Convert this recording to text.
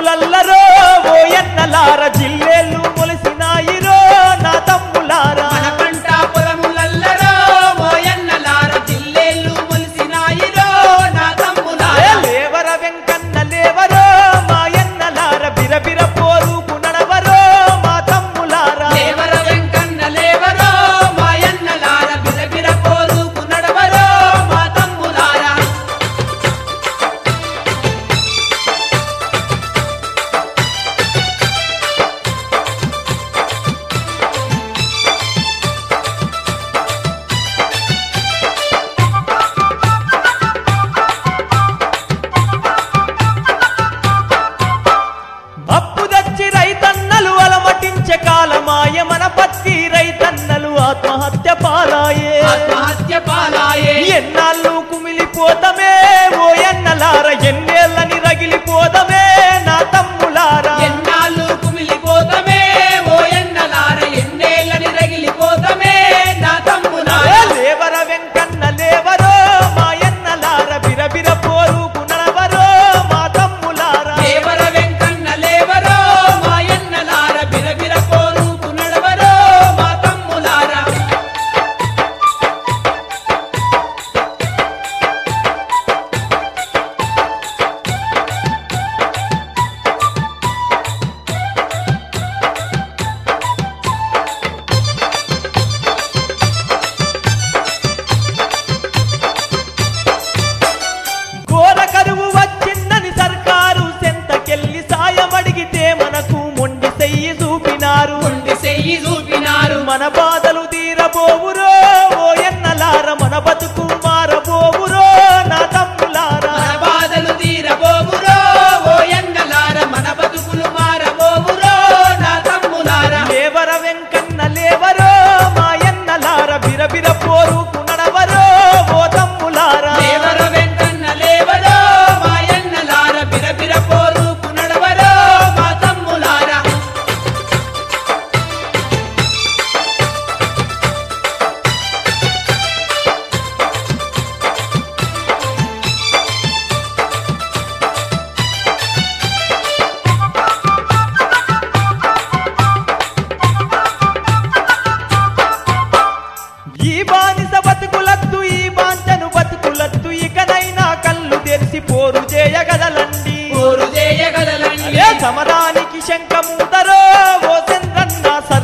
పొలములల్లరో ఓ ఎన్నలార జిల్లేళ్ళు మొలిసినాయిరో నా తమ్ములారా మన పంట పొలములల్లరో ఓయన్నలార జిల్లేళ్ళు ములిసినాయిరో నా ఏ తమ్ములారా లేవర వెంకన్న లేవరో మా ఎన్నలార బిరబిర పోరుకు నడవరో మా తమ్ములారా లేవర వెంకన్న లేవరో మాయన్నలార బిరబిర పోరుకు నడవరో మా తమ్ములారా అప్పు తెచ్చి రైతన్నలు అలమటించే కాలమాయ మన పత్తి రైతన్నలు ఆత్మహత్య పాలాయే ఆత్మహత్య పాలాయే ఎన్నాళ్ళు కుమిలిపోతమే ఓ ఎన్నలార ఎన్నేళ్ళని రగిలిపోతమే నా తమ్ములారా ఎన్నాళ్ళు కుమిలిపోతమే ఓయన్నలార ఎన్నేళ్ళని రగిలిపోతమే నా ఏ తమ్ములారా లేవర వెంకన్న లేవరో మా ఎన్నలార బిరబిర పోరుకు నడవరో మా తమ్ములారా లేవర వెంకన్న లేవరో మాయన్నలార బిరబిర పోరుకు నడవరో మా తమ్ములారా ఘోర కరువు వచ్చిందని సర్కారు సెంతకెళ్ళి సాయం అడిగితే మనకు మొండి చెయ్యి చూపినారు ఉండి చెయ్యి చూపినారు మన బాధలు తీరబోవురో ఓ ఎన్నలార మన బతుకు మారబోవురో నా తమ్ములారా మన బాధలు తీరబోవురో ఓ ఎన్నలార మన బతుకులు మారబోవురో నా తమ్ములారా లేవర వెంకన్న లేవరో మా ఎన్నలార బిరబిర పోరుకు నడవరో ఓ తమ్ములారా లేవర వెంకన్న లేవరో మా ఎన్నలార బిరబిర పోరుకు నడవరో మా తమ్ములారా ఈ బానిస బతుకులద్దు ఈ బాంచను బతుకులద్దు ఇకనైనా కళ్ళు తెరిచి పోరు చేయగలలండి పోరు చేయగలలండి ఏ సమరానికి శంఖమూదరో ఓ చంద్రన్న సర్